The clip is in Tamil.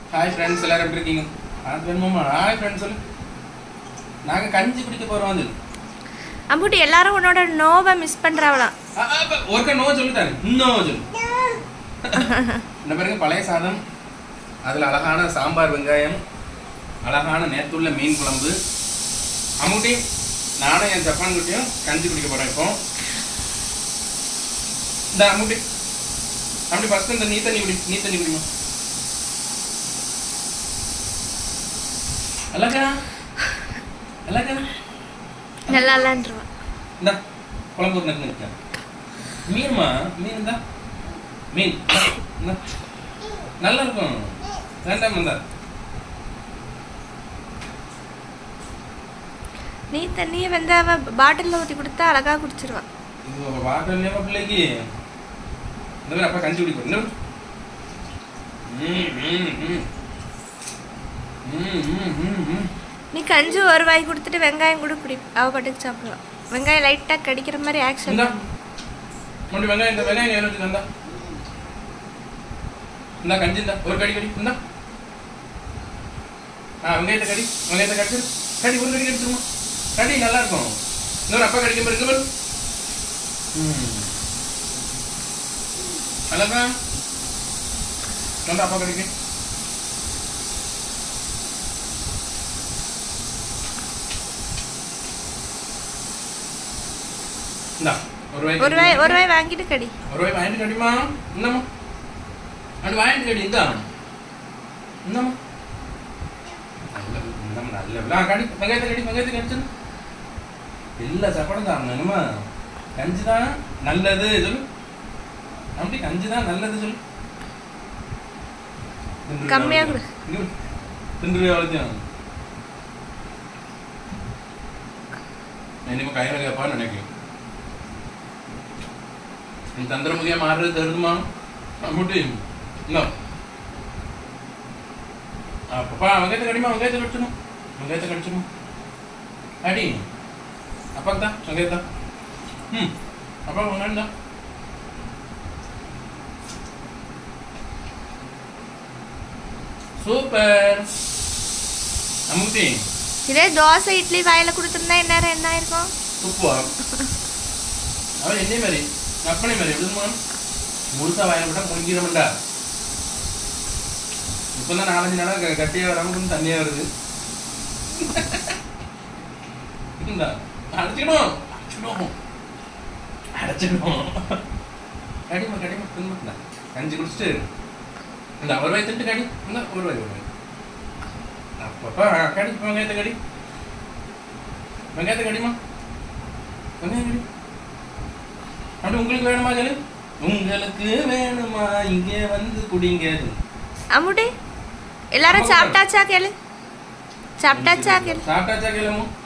ஹாய் ஃப்ரெண்ட்ஸ் எல்லாரும் எப்படி இருக்கீங்க அது வேணுமாம்மா ஹாய் ஃப்ரெண்ட்ஸ் சொல்லு நாங்கள் கஞ்சி குடிக்க போகிறோம் அது அம்புட்டி எல்லாரும் உன்னோட நோவை மிஸ் பண்றாவலாம் ஒருக்க நோ சொல்லிட்டாரு இன்னும் சொல்லு இந்த பாருங்க பழைய சாதம் அதில் அழகான சாம்பார் வெங்காயம் அழகான நேத்துள்ள மீன் குழம்பு அம்முட்டி நானும் என் ஜப்பான் குட்டியும் கஞ்சி குடிக்க போகிறேன் இப்போ இந்த அம்முட்டி அப்படி ஃபஸ்ட்டு இந்த நீ தண்ணி குடி நீ தண்ணி குடிமா அழகா அழகா நல்லா இல்லைன்றவா இந்த குழம்பு ஊத்துனது நிற்க மீன்மா மீன் தான் மீன் இந்தா, இந்தா. நல்லா இருக்கும் வேண்டாம் இந்தா நீ தண்ணியை வந்து அவ பாட்டிலில் ஊற்றி கொடுத்தா அழகா குடிச்சிருவா இது வாட்டர் இல்லையா பிள்ளைக்கு இந்த மாதிரி அப்பா கஞ்சி குடிக்கும் இன்னும் ம் ம் ம் ம் ம் ம் ம் நீ கஞ்சி ஒரு வாய் கொடுத்துட்டு வெங்காயம் கூட குடி அவ பாட்டுக்கு சாப்பிடுவா வெங்காயம் லைட்டாக கடிக்கிற மாதிரி ஆக்ஷன் இந்தா மறுபடி வெங்காயம் இந்த வெங்காயம் என்ன வச்சுக்க இந்தா இந்தா கஞ்சி இந்தா ஒரு கடி கடி இந்தா ஆ வெங்காயத்தை கடி வெங்காயத்தை கடிச்சிரு கடி ஒரு கடி கடிச்சிருமா கடி நல்லா இருக்கும் இன்னொரு அப்பா கடிக்க பாரு இங்க பாரு ம் அழகா நல்லா அப்பா கடிக்க இந்தா ஒரு வாய் ஒரு வாய் ஒரு வாய் வாங்கிட்டு கடி ஒரு வாய் வாங்கிட்டு கடிமா இந்தம்மா அது வாங்கிட்டு கடி இந்தா இந்தம்மா நல்ல இந்தம்மா நல்ல ஆ கடி வெங்காயத்தை கடி வெங்காயத்தை கடிச்சிரு எல்லா சாப்பாடும் தான் என்னமா கஞ்சி தான் நல்லது சொல்லு அப்படி கஞ்சி தான் நல்லது சொல்லு தின்றுவியா கம்மியா அவளுக்கு? கொடு. இங்க கொடு. தின்றுவியா அவளுக்கும்? நான் இனிமே கையில கேட்பான்னு நினைக்கிறேன் நீ தந்திரமுதியா மாறுறது தருதுமா அம்முட்டி இந்தா அப்பா வெங்காயத்தை கடிமா வெங்காயத்தை கடிச்சணும் வெங்காயத்தை கடிச்சணும் அடி அப்பாக்கு தான் வெங்காயத்தான் ம் அப்பா வெங்காயம் தான் சூப்பர் அம்முட்டி இதே தோசை இட்லி வாயில கொடுத்துருந்தா இந்நேரம் என்ன ஆயிருக்கும் துப்புவா அவன் என்னே மாதிரி அப்பனே மாதிரி எப்படிமா முழுசா வாயில விட்டா முழுங்கிடமாண்டா இப்பதான் நாலஞ்சு நாளா க- கட்டியா வராம கொஞ்சம் தண்ணியா வருது இந்தா அடைச்சிடும் அடைச்சிடும் அடைச்சிடும் கடிமா கடிமா தின்னு கஞ்சி குடிச்சிட்டு இந்த ஒரு வாய் திட்டு கடி இந்த ஒரு வாய் ஒரு வாய் அப்பப்பா கடி வெங்காயத்தை கடி வெங்காயத்தை கடிமா வெங்காயம் கடி அப்படி உங்களுக்கு வேணுமா சொல்லு உங்களுக்கு வேணுமா இங்கே வந்து குடிங்க அம்முட்டி எல்லாரும் சாப்பிட்டாச்சா கேளு சாப்பிட்டாச்சா கேளு சாப்பிட்டாச்சா கேளுமோ